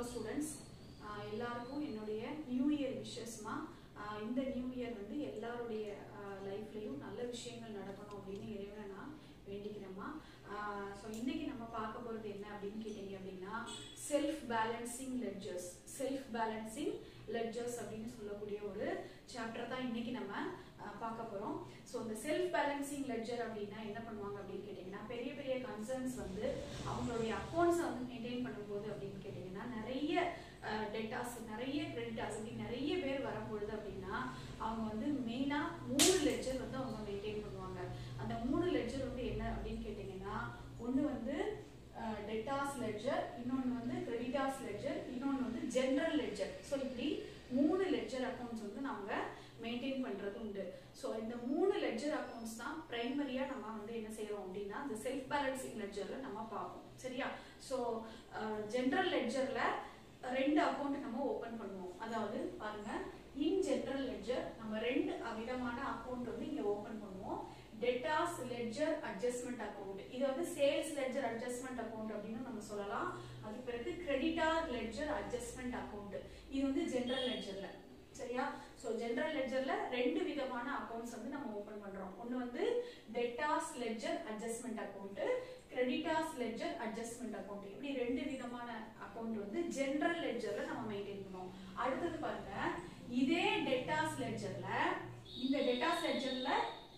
Students எல்லாருக்கும் என்னுடைய new year விஷஸ்மா இந்த நியூ இயர் வந்து எல்லாருடைய லைஃப்லயும் நல்ல விஷயங்கள் நடக்கணும் அப்படின்னு இறைவனை நான் வேண்டிக்கிறேம்மா ஸோ இன்னைக்கு நம்ம பார்க்க போறது என்ன அப்படின்னு கேட்டீங்க அப்படின்னா self balancing ledgers self balancing ledgers அப்படின்னு சொல்லக்கூடிய ஒரு சாப்டர் தான் இன்னைக்கு நம்ம ஆஹ், பார்க்க போறோம் ஸோ இந்த செல்ஃப் பேலன்சிங் லெட்ஜர் அப்படின்னா என்ன பண்ணுவாங்க அப்படின்னு கேட்டிங்கன்னா பெரிய பெரிய கன்சர்ன்ஸ் வந்து அவங்களுடைய அக்கௌண்ட்ஸை வந்து மெயின்டைன் பண்ணும்போது அப்படின்னு கேட்டிங்கன்னா நிறைய டேட்டாஸ் நிறைய கிரெடிட்டாஸ் அப்படி நிறைய பேர் வரும்பொழுது அப்படின்னா அவங்க வந்து மெயினாக மூணு லெட்ஜர் வந்து அவங்க மெயின்டைன் பண்ணுவாங்க அந்த மூணு லெட்ஜர் வந்து என்ன அப்படின்னு கேட்டிங்கன்னா ஒன்று வந்து டெட்டாஸ் லெட்ஜர் இன்னொன்று வந்து கிரெடிட்டாஸ் லெட்ஜர் இன்னொன்று வந்து ஜென்ரல் லெட்ஜர் ஸோ இப்படி மூணு லெட்ஜர் அக்கௌண்ட்ஸ் வந்து நாங்க மெயின்டைன் பண்றது உண்டு ஸோ இந்த மூணு லெட்ஜர் அக்கௌண்ட்ஸ் தான் பிரைமரியா நம்ம வந்து என்ன செய்யறோம் அப்படின்னா இந்த செல்ஃப் பேலன்சிங் லெட்ஜர்ல நம்ம பார்ப்போம் சரியா ஸோ ஜென்ரல் லெட்ஜர்ல ரெண்டு அக்கௌண்ட் நம்ம ஓபன் பண்ணுவோம் அதாவது பாருங்க இன் ஜென்ரல் லெட்ஜர் நம்ம ரெண்டு விதமான அக்கௌண்ட் வந்து இங்க ஓபன் பண்ணுவோம் டெட்டாஸ் லெட்ஜர் அட்ஜஸ்ட்மெண்ட் அக்கௌண்ட் இது வந்து சேல்ஸ் லெட்ஜர் அட்ஜஸ்ட்மெண்ட் அக்கௌண்ட் அப்படின்னு நம்ம சொல்லலாம் அதுக்கு பிறகு கிரெடிட்டார் லெட்ஜர் அட்ஜஸ்ட்மெண்ட் அக்கௌண்ட் இது வந்து ஜென்ரல் லெட்ஜர்ல சரியா சோ ஜெனரல் லெட்ஜர்ல ரெண்டு விதமான அக்கவுண்ட்ஸ் வந்து நம்ம ஓபன் பண்றோம் ஒன்னு வந்து debtors ledger adjustment account creditors ledger adjustment account இப்படி ரெண்டு விதமான அக்கவுண்ட் வந்து ஜெனரல் லெட்ஜர்ல நம்ம மெயின்டைன் பண்ணுவோம் அடுத்தது பாருங்க இதே டெட்டாஸ் லெட்ஜர்ல இந்த டெட்டாஸ் லெட்ஜர்ல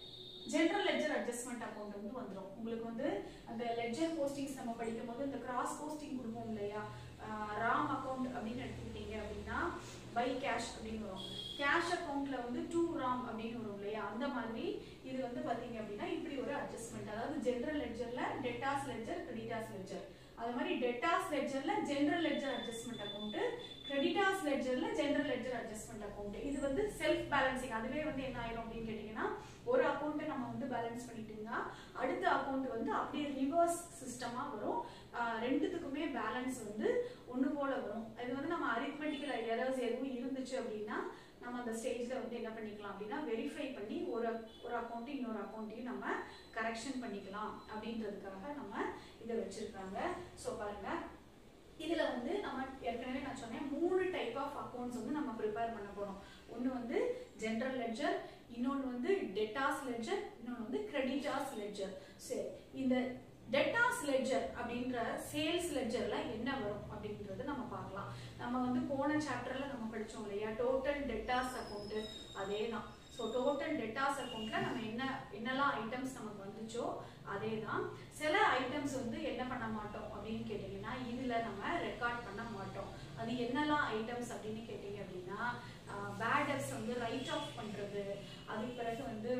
ஜெனரல் லெட்ஜர் அட்ஜஸ்ட்மெண்ட் அக்கௌண்ட் வந்து வந்துடும் உங்களுக்கு வந்து அந்த லெட்ஜர் போஸ்டிங்ஸ் நம்ம படிக்கும் போது இந்த கிராஸ் போஸ்டிங் கொடுப்போம் இல்லையா ராம் அக்கௌண்ட் அப்படின்னு எடுத்துக்கிட்டீங்க அப்படின்னா பை கேஷ் அப்படின்னு வரும் கேஷ் அக்கௌண்ட்ல வந்து டூ ராம் அப்படின்னு வரும் இல்லையா அந்த மாதிரி இது வந்து பாத்தீங்க அப்படின்னா இப்படி ஒரு அட்ஜஸ்ட்மெண்ட் அதாவது ஜெனரல் லெட்ஜர்ல டெட்டாஸ் லெட்ஜர் கிரெடிட்டாஸ் லெட்ஜர் அது மாதிரி டெட்டாஸ் லெட்ஜர்ல general ledger adjustment account creditors லெட்ஜர்ல ஜெனரல் லெட்ஜர் அட்ஜஸ்ட்மெண்ட் அக்கௌண்ட் இது வந்து செல்ஃப் பேலன்சிங் அதுவே வந்து என்ன ஆயிரும் அப்படின்னு கேட்டீங்கன்னா ஒரு அக்கௌண்ட்டை நம்ம வந்து பேலன்ஸ் பண்ணிட்டோம்னா அடுத்த அக்கௌண்ட் வந்து அப்படியே ரிவர்ஸ் சிஸ்டமா வரும் ஆஹ் ரெண்டுத்துக்குமே பேலன்ஸ் வந்து ஒண்ணு போல வரும் இது வந்து நம்ம அரித்மெட்டிக்கல் எரர்ஸ் எதுவும் இருந்துச்சு அப்படின்னா நம்ம அந்த ஸ்டேஜ்ல வந்து என்ன பண்ணிக்கலாம் அப்படின்னா வெரிஃபை பண்ணி ஒரு ஒரு அக்கௌண்ட் இன்னொரு அக்கௌண்ட்டையும் நம்ம கரெக்ஷன் பண்ணிக்கலாம் அப்படின்றதுக்காக நம்ம இதை வச்சிருக்காங்க ஸோ பாருங்க இதுல வந்து நம்ம ஏற்கனவே நான் சொன்னேன் மூணு டைப் ஆஃப் அக்கௌண்ட்ஸ் வந்து நம்ம ப்ரிப்பேர் பண்ண போறோம் ஒன்னு வந்து ஜெனரல் லெட்ஜர் இன்னொன்னு வந்து டெட்டாஸ் லெட்ஜர் இன்னொன்னு வந்து கிரெடிட்டாஸ் லெட்ஜர் சரி இந்த டெட்டாஸ் லெட்ஜர் அப்படின்ற சேல்ஸ் லெட்ஜர்ல என்ன வரும் அப்படின்றது நம்ம பார்க்கலாம் நம்ம வந்து போன சாப்டர்ல நம்ம படிச்சோம் இல்லையா டோட்டல் டெட்டாஸ் அக்கௌண்ட் அதே தான் ஸோ டோட்டல் டெட்டாஸ் அக்கௌண்ட்ல நம்ம என்ன என்னெல்லாம் ஐட்டம்ஸ் நமக்கு வந்துச்சோ அதே தான் சில ஐட்டம்ஸ் வந்து என்ன பண்ண மாட்டோம் அப்படின்னு கேட்டீங்கன்னா இதுல நம்ம ரெக்கார்ட் பண்ண மாட்டோம் அது என்னெல்லாம் ஐட்டம்ஸ் அப்படின்னு கேட்டீங்க அப்படின்னா பேடப்ஸ் வந்து ரைட் ஆஃப் பண்றது அதுக்கு பிறகு வந்து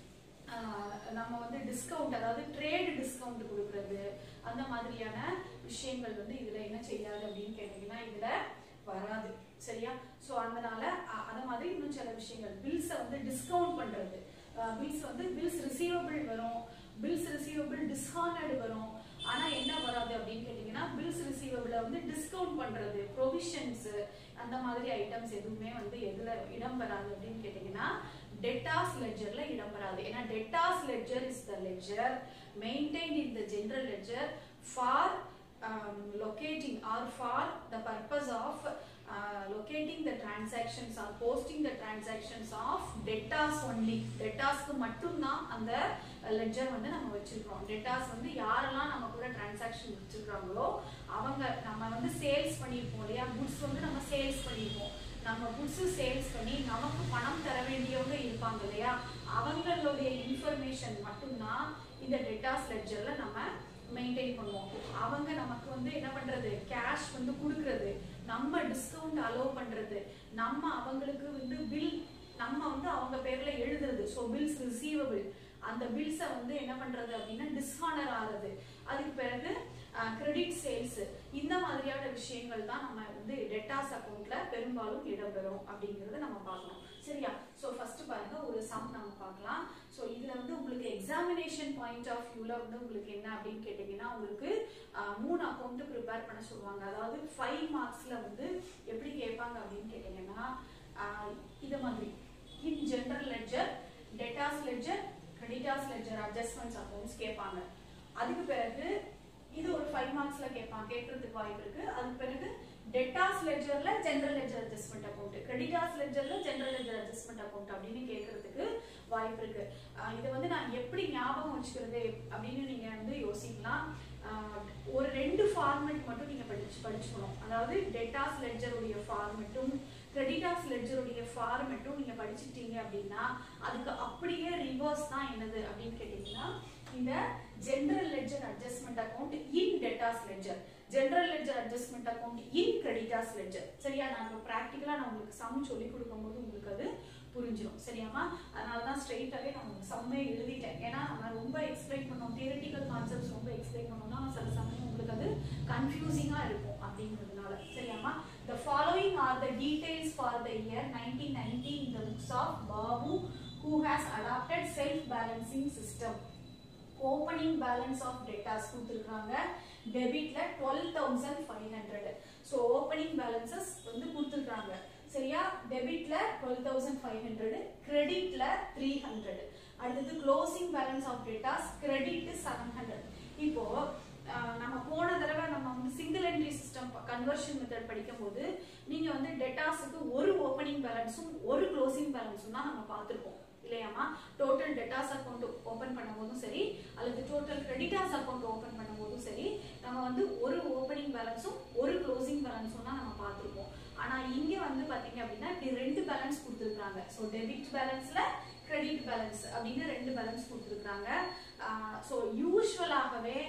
ஆஹ் நம்ம வந்து டிஸ்கவுண்ட் அதாவது ட்ரேட் டிஸ்கவுண்ட் கொடுக்கறது அந்த மாதிரியான விஷயங்கள் வந்து இதுல என்ன செய்யாது அப்படின்னு கேட்டீங்கன்னா இதுல வராது சரியா சோ அதனால அ- அத மாதிரி இன்னும் சில விஷயங்கள் பில்ஸ வந்து டிஸ்கவுண்ட் பண்றது பில்ஸ் வந்து பில்ஸ் ரிசீவபிள் வரும் பில்ஸ் ரிசீவபிள் டிஸ்ஹானர்டு வரும் ஆனா என்ன வராது அப்படின்னு கேட்டீங்கன்னா பில்ஸ் ரிசீவபிள வந்து டிஸ்கவுண்ட் பண்றது ப்ரொவிஷன்ஸ் அந்த மாதிரி ஐட்டம்ஸ் எதுவுமே வந்து எதுல இடம் பெறாது அப்படின்னு கேட்டீங்கன்னா டெட்டாஸ் லெட்ஜர்ல இடம் பெறாது ஏன்னா debtors ledger is the ledger maintain in the general ledger for locating or for the purpose of uh, locating the transactions or posting the transactions of debtors only debtorsக்கு மட்டும்தான் அந்த லெட்ஜர் வந்து நம்ம வச்சிருக்கோம் டெட்டாஸ் வந்து யாரெல்லாம் நம்ம கூட டிரான்சாக்ஷன் வச்சிருக்காங்களோ அவங்க நம்ம வந்து சேல்ஸ் பண்ணியிருப்போம் இல்லையா குட்ஸ் வந்து நம்ம சேல்ஸ் பண்ணியிருப்போம் நம்ம குட்ஸ் சேல்ஸ் பண்ணி நமக்கு பணம் தர வேண்டியவங்க இருப்பாங்க இல்லையா அவங்களுடைய இன்ஃபர்மேஷன் மட்டும்தான் இந்த டெட்டாஸ் லெட்ஜர்ல நம்ம மெயின்டைன் பண்ணுவோம் அவங்க நமக்கு வந்து என்ன பண்றது கேஷ் வந்து கொடுக்கறது நம்ம டிஸ்கவுண்ட் அலோவ் பண்றது நம்ம அவங்களுக்கு வந்து பில் நம்ம வந்து அவங்க பேர்ல எழுதுறது ஸோ பில்ஸ் ரிசீவபிள் அந்த பில்ஸை வந்து என்ன பண்றது அப்படின்னா டிஸ்ஹானர் ஆகுறது அதுக்கு பிறகு கிரெடிட் சேல்ஸ் இந்த மாதிரியான விஷயங்கள் தான் நம்ம வந்து டெட்டாஸ் அக்கௌண்ட்ல பெரும்பாலும் இடம்பெறும் அப்படிங்கறத நம்ம பார்க்கணும் சரியா சோ ஃபர்ஸ்ட் பாருங்க ஒரு சம் நம்ம பார்க்கலாம் சோ இதுல வந்து உங்களுக்கு எக்ஸாமினேஷன் பாயிண்ட் ஆஃப் வியூல வந்து உங்களுக்கு என்ன அப்படின்னு கேட்டீங்கன்னா உங்களுக்கு ஆஹ், மூணு அக்கௌண்ட் ப்ரிப்பேர் பண்ண சொல்லுவாங்க அதாவது ஃபைவ் மார்க்ஸ்ல வந்து எப்படி கேட்பாங்க அப்படின்னு கேட்டீங்கன்னா ஆஹ், இது மாதிரி in general ledger debtors ledger creditors ledger adjustments accounts கேட்பாங்க அதுக்கு பிறகு இது ஒரு ஃபைவ் மார்க்ஸ்ல கேட்பான் கேட்கறதுக்கு வாய்ப்பு இருக்கு அதுக்கு பிறகு டெட்டாஸ் லெட்ஜர்ல general ledger adjustment account creditors லெட்ஜர்ல ஜெனரல் லெட்ஜர் அட்ஜஸ்ட்மெண்ட் அக்கௌண்ட் அப்படின்னு கேட்கறதுக்கு வாய்ப்பு இருக்கு ஆஹ் இதை வந்து நான் எப்படி ஞாபகம் வச்சுக்கிறது அப்படின்னு நீங்க வந்து யோசிக்கலாம் ஆஹ் ஒரு ரெண்டு ஃபார்மெட் மட்டும் நீங்க படிச்சு படிச்சுக்கணும் அதாவது டெட்டாஸ் லெட்ஜருடைய ஃபார்மெட்டும் கிரெடிட்டாஸ் லெட்ஜருடைய ஃபார்மெட்டும் நீங்க படிச்சுட்டீங்க அப்படின்னா அதுக்கு அப்படியே ரிவர்ஸ் தான் என்னது அப்படின்னு கேட்டீங்கன்னா இந்த general ledger adjustment account in debtors ledger general ledger adjustment account in creditors ledger சரியா நான் இப்போ ப்ராக்டிக்கலா நான் உங்களுக்கு சம் சொல்லி கொடுக்கும்போது உங்களுக்கு அது புரிஞ்சிடும் சரியாமா அதனால தான் ஸ்ட்ரெயிட்டாகவே நான் உங்களுக்கு சம்மே எழுதிட்டேன் ஏன்னா நம்ம ரொம்ப எக்ஸ்பிளைன் பண்ணோம் தியரட்டிக்கல் கான்செப்ட்ஸ் ரொம்ப எக்ஸ்பிளைன் பண்ணோம்னா சில சமயம் உங்களுக்கு அது கன்ஃபியூசிங்காக இருக்கும் அப்படிங்கிறதுனால சரியாமா The following are the details for the year 1990 in the books of Babu who has adopted self-balancing system. Opening balance of debtors கொடுத்துருக்காங்க டெபிட்ல twelve thousand five hundred so opening balances வந்து கொடுத்துருக்காங்க சரியா டெபிட்ல டுவெல் தௌசண்ட் ஃபைவ் ஹண்ட்ரட் கிரெடிட்ல three hundred அடுத்தது closing balance of debtors credit seven hundred இப்போ ஆஹ், நம்ம போன தடவை நம்ம வந்து single entry system conversion method படிக்கும்போது நீங்க வந்து டெட்டாஸுக்கு ஒரு ஓப்பனிங் பேலன்ஸும் ஒரு க்ளோசிங் பேலன்ஸும் தான் நம்ம பார்த்துருப்போம் இல்லையாமா டோட்டல் டெட்டாஸ் அக்கௌண்ட் ஓபன் பண்ணும்போதும் சரி அல்லது டோட்டல் கிரெடிட்டாஸ் அக்கௌண்ட் ஓபன் பண்ணும்போதும் சரி நம்ம வந்து ஒரு ஓப்பனிங் பேலன்ஸும் ஒரு க்ளோசிங் பேலன்ஸும் தான் நம்ம பார்த்துருப்போம் ஆனா இங்க வந்து பாத்தீங்க அப்படின்னா இப்படி ரெண்டு பேலன்ஸ் கொடுத்துருக்காங்க ஸோ டெபிட் பேலன்ஸ்ல கிரெடிட் பேலன்ஸ் அப்படின்னு ரெண்டு பேலன்ஸ் கொடுத்துருக்காங்க ஸோ யூஸ்வலாகவே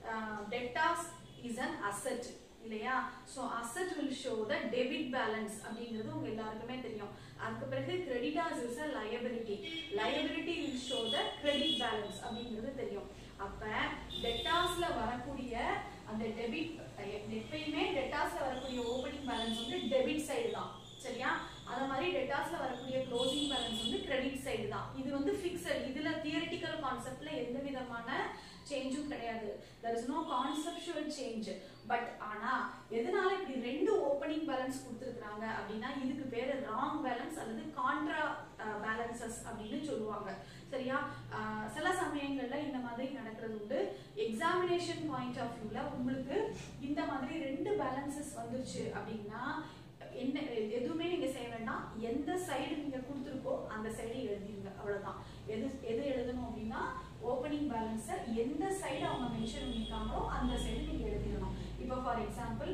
டெட்டாஸ் இஸ் அன் அசெட் இல்லையா so asset will show the debit balance அப்படிங்கிறது உங்க எல்லாருக்குமே தெரியும் அதுக்கு பிறகு creditors is a liability liability will show the credit balance அப்படிங்கிறது தெரியும் அப்ப டெட்டாஸ்ல வரக்கூடிய அந்த டெபிட் எப்பயுமே டெட்டாஸ்ல வரக்கூடிய ஓப்பனிங் பேலன்ஸ் வந்து டெபிட் சைடு தான் சரியா அத மாதிரி டெட்டாஸ்ல வரக்கூடிய க்ளோசிங் பேலன்ஸ் வந்து கிரெடிட் சைடு தான் இது வந்து ஃபிக்ஸட் இதுல தியரிட்டிக்கல் கான்செப்ட்ல எந்த விதமான சேஞ்சும் கிடையாது there is no conceptual change but ஆனா எதனால இப்படி ரெண்டு ஓப்பனிங் பேலன்ஸ் கொடுத்துருக்காங்க அப்படின்னா இதுக்கு பேரு ராங் பேலன்ஸ் அல்லது கான்ட்ரா பேலன்சஸ் அப்படின்னு சொல்லுவாங்க சரியா ஆஹ் சில சமயங்கள்ல இந்த மாதிரி நடக்கிறது உண்டு எக்ஸாமினேஷன் பாயிண்ட் ஆஃப் வியூல உங்களுக்கு இந்த மாதிரி ரெண்டு பேலன்சஸ் வந்துருச்சு அப்படின்னா என்ன எதுவுமே நீங்க செய்ய வேண்டாம் எந்த சைடு நீங்க கொடுத்துருக்கோ அந்த சைடு எழுதிருங்க அவ்வளவுதான் எது எது எழுதணும் அப்படின்னா ஓப்பனிங் பேலன்ஸை எந்த சைடு அவங்க மென்ஷன் பண்ணியிருக்காங்களோ அந்த சைடு நீங்க எழுதிடணும் இப்போ for example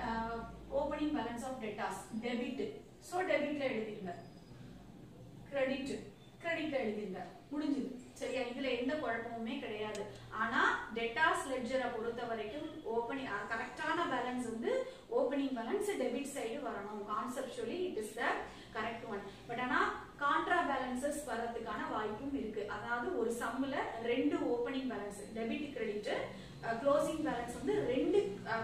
opening balance of debtors debit so டெபிட்ல எழுதிருங்க கிரெடிட் கிரெடிட்ல எழுதிருங்க முடிஞ்சுது சரியா இதுல எந்த குழப்பமுமே கிடையாது ஆனா டெட்டாஸ் லெட்ஜரை பொறுத்த வரைக்கும் ஓப்பனிங் கரெக்டான பேலன்ஸ் வந்து ஓப்பனிங் பேலன்ஸ் டெபிட் சைடு வரணும் conceptually it is the correct one but ஆனா கான்ட்ரா பேலன்சஸ் வரதுக்கான வாய்ப்பும் இருக்கு அதாவது ஒரு சம்முல ரெண்டு opening balance debit credit closing balance வந்து ரெண்டு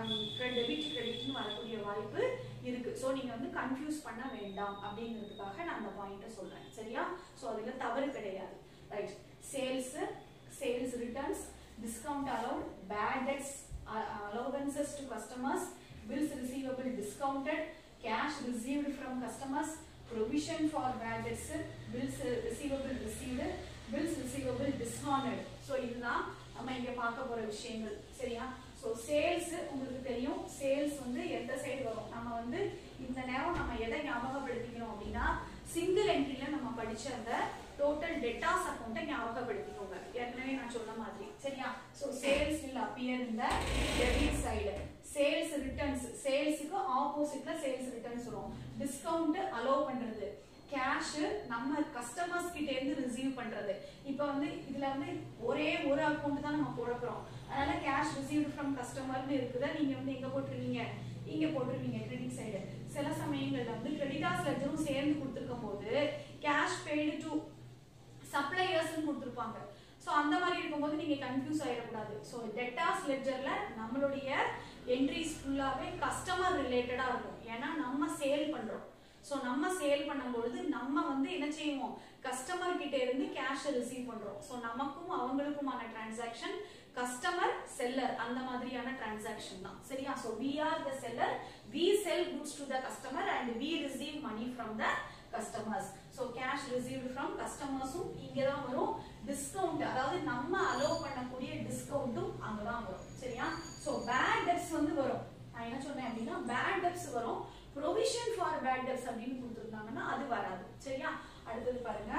டெபிட் கிரெடிட்னு வரக்கூடிய வாய்ப்பு இருக்கு ஸோ நீங்க வந்து கன்ஃபியூஸ் பண்ண வேண்டாம் அப்படிங்கிறதுக்காக நான் அந்த பாயிண்ட்டை சொல்றேன் சரியா ஸோ அதுல தவறு கிடையாது right sales sales returns discount allowed bad debts allowances to customers bills receivable discounted cash received from customers provision for bad debts bills receivable received bills receivable dishonored so இதுதான் நம்ம இங்க பார்க்க போற விஷயங்கள் சரியா ஸோ சேல்ஸ் உங்களுக்கு தெரியும் sales வந்து எந்த சைடு வரும் நம்ம வந்து இந்த நேரம் நம்ம எதை ஞாபகப்படுத்திக்கணும் அப்படின்னா சிங்கிள் என்ட்ரில நம்ம படிச்ச அந்த டோட்டல் டெட்டாஸ் அக்கௌண்ட்டை ஞாபகப்படுத்திக்கோங்க ஏற்கனவே நான் சொன்ன மாதிரி சரியா ஸோ சேல்ஸ் வில் அப்பியர் இந்த டெபிட் சைடு சேல்ஸ் ரிட்டர்ன்ஸ் சேல்ஸுக்கு ஆப்போசிட்ல சேல்ஸ் ரிட்டர்ன்ஸ் வரும் டிஸ்கவுண்ட் அலோவ் பண்றது கேஷ் நம்ம கஸ்டமர்ஸ் கிட்ட இருந்து ரிசீவ் பண்றது இப்போ வந்து இதுல வந்து ஒரே ஒரு அக்கௌண்ட் தான் நம்ம போட போறோம் அதனால கேஷ் ரிசீவ்டு ஃப்ரம் கஸ்டமர்னு இருக்குதா நீங்க வந்து எங்க போட்டுருவீங்க இங்க போட்டுருவீங்க கிரெடிட் சைடு சில சமயங்கள்ல வந்து கிரெடிட்டாஸ் லெஜரும் சேர்ந்து கொடுத்துருக்கும் போது கேஷ் பெய்டு டு சப்ளையர்ஸ்னு கொடுத்துருப்பாங்க ஸோ அந்த மாதிரி இருக்கும்போது நீங்க கன்ஃபியூஸ் ஆயிடக்கூடாது ஸோ டெட்டாஸ் லெட்ஜர்ல நம்மளுடைய என்ட்ரிஸ் ஃபுல்லாவே கஸ்டமர் ரிலேட்டடா இருக்கும் ஏன்னா நம்ம சேல் பண்றோம் ஸோ நம்ம சேல் பண்ணும்பொழுது நம்ம வந்து என்ன செய்வோம் கஸ்டமர் கிட்ட இருந்து கேஷ் ரிசீவ் பண்றோம் ஸோ நமக்கும் அவங்களுக்குமான டிரான்சாக்ஷன் கஸ்டமர் செல்லர் அந்த மாதிரியான டிரான்சாக்ஷன் தான் சரியா so we are the seller we sell goods to the customer and we receive money from the customers so cash received from கஸ்டமர்ஸும் இங்கே தான் வரும் டிஸ்கவுண்ட் அதாவது நம்ம அலோவ் பண்ணக்கூடிய டிஸ்கவுண்ட்டும் அங்கே தான் வரும் சரியா ஸோ பேட் டெப்ஸ் வந்து வரும் நான் என்ன சொன்னேன் அப்படின்னா பேட் டெப்ஸ் வரும் ப்ரொவிஷன் ஃபார் பேட் டெப்ஸ் அப்படின்னு கொடுத்துருந்தாங்கன்னா அது வராது சரியா அடுத்தது பாருங்க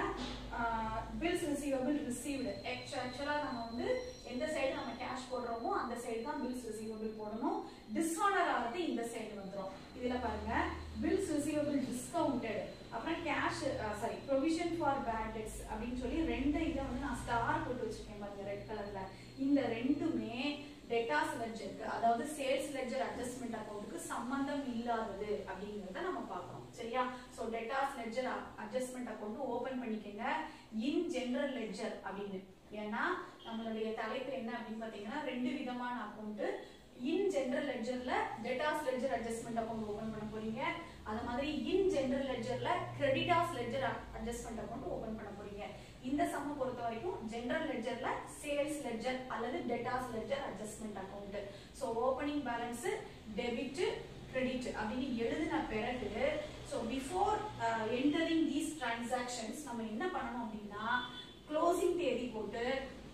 பில்ஸ் ரிசீவபிள் ரிசீவ்டு ஆக்சுவலா நம்ம வந்து எந்த சைடு நம்ம கேஷ் போடுறோமோ அந்த சைடு தான் பில்ஸ் ரிசீவபிள் போடணும் டிஸ்ஹானர் ஆகிறது இந்த சைடு வந்துடும் இதுல பாருங்க பில்ஸ் ரிசீவபிள் டிஸ்கவுண்டட் அப்புறம் cash sorry provision for bad debts அப்படின்னு சொல்லி ரெண்டு இதை வந்து நான் ஸ்டார் போட்டு வச்சிருக்கேன் பாருங்க ரெட் கலர்ல இந்த ரெண்டுமே டெட்டாஸ் லெட்ஜருக்கு அதாவது சேல்ஸ் லெட்ஜர் அட்ஜஸ்ட்மெண்ட் அக்கௌண்ட்டுக்கு சம்பந்தம் இல்லாதது அப்படிங்கறத நம்ம பார்க்கணும் சரியா so debtors ledger adjustment account open பண்ணிக்கங்க இன் ஜெனரல் லெட்ஜர் அப்படின்னு ஏன்னா நம்மளுடைய தலைப்பு என்ன அப்படின்னு பாத்தீங்கன்னா ரெண்டு விதமான அக்கௌண்ட் இன் ஜெனரல் லெட்ஜர்ல debtors ledger adjustment account open பண்ண போறீங்க அது மாதிரி இன் ஜெனரல் லெட்ஜர்ல creditors ledger adjustment account open பண்ண போறீங்க இந்த சம்ம பொறுத்த வரைக்கும் ஜெனரல் லெட்ஜர்ல சேல்ஸ் லெட்ஜர் அல்லது debtors ledger adjustment account so opening balance debit credit அப்படின்னு எழுதின பிறகு so before entering these transactions நம்ம என்ன பண்ணணும் அப்படின்னா க்ளோசிங் தேதி போட்டு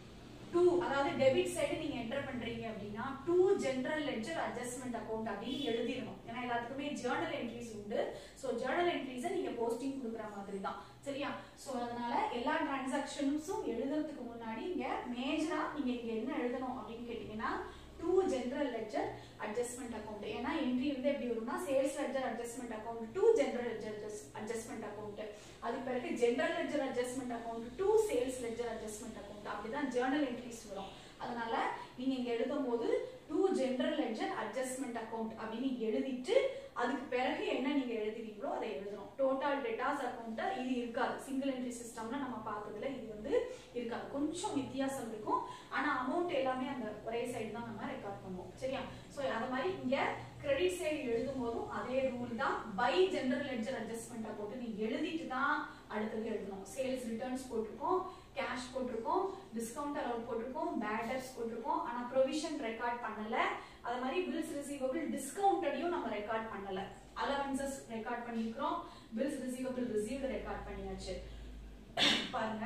டூ அதாவது டெபிட் சைடு நீங்க என்டர் பண்றீங்க அப்படின்னா to general ledger adjustment account அப்படின்னு எழுதிடணும் ஏன்னா எல்லாத்துக்குமே ஜேர்னல் என்ட்ரிஸ் உண்டு ஸோ ஜேர்னல் என்ட்ரிஸை நீங்க போஸ்டிங் கொடுக்குற மாதிரி தான் சரியா ஸோ அதனால எல்லா டிரான்சாக்ஷன்ஸும் எழுதுறதுக்கு முன்னாடி இங்க மேஜரா நீங்க இங்க என்ன எழுதணும் அப்படின்னு கேட்டீங்கன்னா to general ledger adjustment account ஏன்னா என்ட்ரி வந்து எப்படி வரும்னா sales ledger adjustment account to general ledger adjustment account அது பிறகு general ledger adjustment account to sales ledger adjustment account அப்படிதான் ஜேர்னல் என்ட்ரிஸ் வரும் அதனால நீங்க இங்க எழுதும் போது to general ledger adjustment account அப்படின்னு எழுதிட்டு அதுக்கு பிறகு என்ன நீங்க எழுதுவீங்களோ அதை எழுதணும் டோட்டல் டேட்டாஸ் அக்கௌண்ட் இது இருக்காது சிங்கிள் என்ட்ரி சிஸ்டம்ல நம்ம பார்த்ததுல இது வந்து இருக்காது கொஞ்சம் வித்தியாசம் இருக்கும் ஆனா அமௌண்ட் எல்லாமே அந்த ஒரே சைடு தான் நம்ம ரெக்கார்ட் பண்ணுவோம் சரியா சோ அது மாதிரி இங்க கிரெடிட் சைடு எழுதும் போதும் அதே ரூல் தான் பை ஜெனரல் லெட்ஜர் அட்ஜஸ்ட்மெண்ட் போட்டு நீ எழுதிட்டு தான் அடுத்தது எழுதணும் சேல்ஸ் ரிட்டர்ன்ஸ் போட்டிருக்கோம் கேஷ் போட்டிருக்கோம் டிஸ்கவுண்ட் அலவுட் போட்டிருக்கோம் பேட்டர்ஸ் போட்டிருக்கோம் ஆனா ப்ரொவிஷன் ரெக்கார்ட் பண்ணல அது மாதிரி பில்ஸ் ரிசீவபிள் டிஸ்கவுண்டடையும் நம்ம ரெக்கார்ட் பண்ணல அலவன்சஸ் ரெக்கார்ட் பண்ணிருக்கிறோம் பில்ஸ் ரிசீவபிள் ரிசீவ்டு ரெக்கார்ட் பண்ணியாச்சு பாருங்க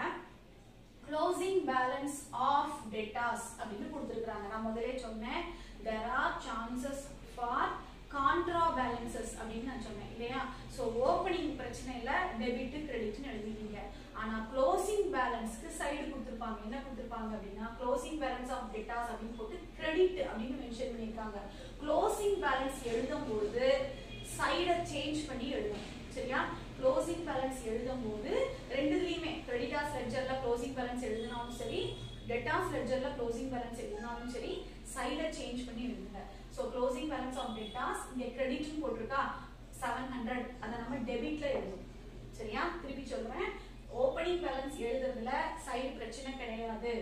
க்ளோசிங் பேலன்ஸ் ஆஃப் டேட்டாஸ் அப்படின்னு கொடுத்துருக்காங்க நான் முதலே சொன்னேன் there are chances for contra balances அப்படின்னு நான் சொன்னேன் இல்லையா ஸோ ஓப்பனிங் பிரச்சனை இல்லை டெபிட் கிரெடிட்னு எழுதிட்டீங்க ஆனா க்ளோசிங் பேலன்ஸ்க்கு சைடு கொடுத்துருப்பாங்க என்ன கொடுத்துருப்பாங்க அப்படின்னா க்ளோசிங் பேலன்ஸ் ஆஃப் டேட்டாஸ் அப்படின்னு போட்டு கிரெடிட் அப்படின்னு மென்ஷன் பண்ணியிருக்காங்க க்ளோசிங் பேலன்ஸ் எழுதும் பொழுது சைடை சேஞ்ச் பண்ணி எழுதணும் சரியா க்ளோசிங் பேலன்ஸ் எழுதும் போது ரெண்டுலயுமே கிரெடிட்டாஸ் லெட்ஜர்ல க்ளோசிங் பேலன்ஸ் எழுதினாலும் சரி டெட்டாஸ் லெட்ஜர்ல க்ளோசிங் பேலன்ஸ் எழுதினாலும் சரி சைடை சேஞ்ச் பண்ணி எழுதுங்க so closing balance of debtors இங்க கிரெடிட்னு போட்டிருக்கா செவன் ஹண்ட்ரட் அதை நம்ம டெபிட்ல எழுதும் சரியா திருப்பி சொல்றேன் ஓப்பனிங் பேலன்ஸ் எழுதுறதுல சைடு பிரச்சனை கிடையாது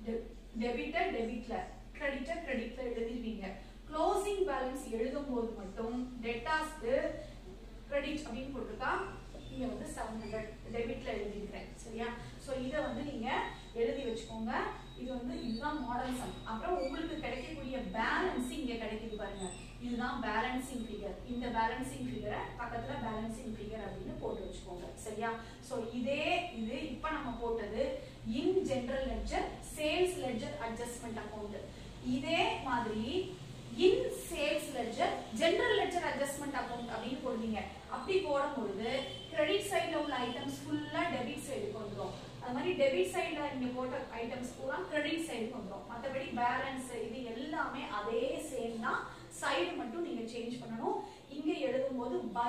டெபிட்ட டெபிட்ல கிரெடிட்ட கிரெடிட்ல எழுதிருவீங்க க்ளோசிங் பேலன்ஸ் எழுதும் போது மட்டும் டெட்டாஸ்க்கு கிரெடிட் அப்படின்னு போட்டிருக்கா இங்க வந்து செவன் ஹண்ட்ரட் டெபிட்ல எழுதிருக்கிறேன் சரியா ஸோ இதை வந்து நீங்க எழுதி வச்சுக்கோங்க இது வந்து இதுதான் மாடல் சம் அப்புறம் உங்களுக்கு கிடைக்கக்கூடிய பேலன்ஸ் இங்க கிடைக்குது பாருங்க இதுதான் பேலன்சிங் ஃபிகர் இந்த பேலன்சிங் ஃபிகரை பக்கத்துல பேலன்சிங் ஃபிகர் அப்படின்னு போட்டு வச்சுக்கோங்க சரியா ஸோ இதே இது இப்போ நம்ம போட்டது in general ledger sales ledger adjustment account இதே மாதிரி in sales ledger general ledger adjustment account அப்படின்னு போடுவீங்க அப்படி போடும்பொழுது கிரெடிட் சைடுல உள்ள ஐட்டம்ஸ் ஃபுல்லா டெபிட் சைடுக்கு வந்துடும் அது மாதிரி டெபிட் சைடுல நீங்க போட்ட ஐட்டம்ஸ் பூரா கிரெடிட் சைடுக்கு வந்துடும் மற்றபடி பேலன்ஸ் இது எல்லாமே அதே சேம் தான் சைடு மட்டும் நீங்க சேஞ்ச் பண்ணணும் இங்க எழுதும் போது by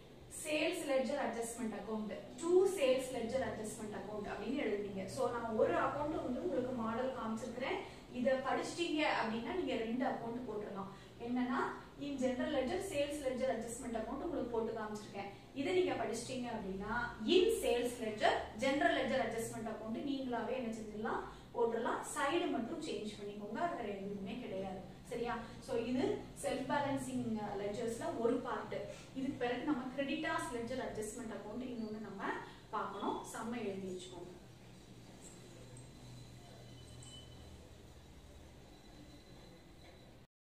sales ledger adjustment account to sales ledger adjustment account அப்படின்னு எழுதுவீங்க ஸோ நான் ஒரு அக்கௌண்ட் வந்து உங்களுக்கு மாடல் காமிச்சிருக்கிறேன் இதை படிச்சிட்டீங்க அப்படின்னா நீங்க ரெண்டு அக்கௌண்ட் போட்டுடலாம் என்னன்னா in general ledger sales ledger adjustment account உங்களுக்கு போட்டு காமிச்சிருக்கேன் இதை நீங்க படிச்சிட்டீங்க அப்படின்னா in sales ledger general ledger adjustment account நீங்களாவே என்ன செஞ்சிடலாம் போட்டுடலாம் சைடு மட்டும் சேஞ்ச் பண்ணிக்கோங்க அது வேற எதுவுமே கிடையாது சரியா சோ இது செல்ஃப் பேலன்சிங் லெட்ஜர்ஸ்ல ஒரு பார்ட் இதுக்கு பிறகு நம்ம கிரெடிட்டாஸ் லெட்ஜர் அட்ஜஸ்ட்மெண்ட் அக்கௌண்ட் இன்னொன்னு நம்ம பார்க்கணும் செம்ம எழுதி வச்சுக்கோங்க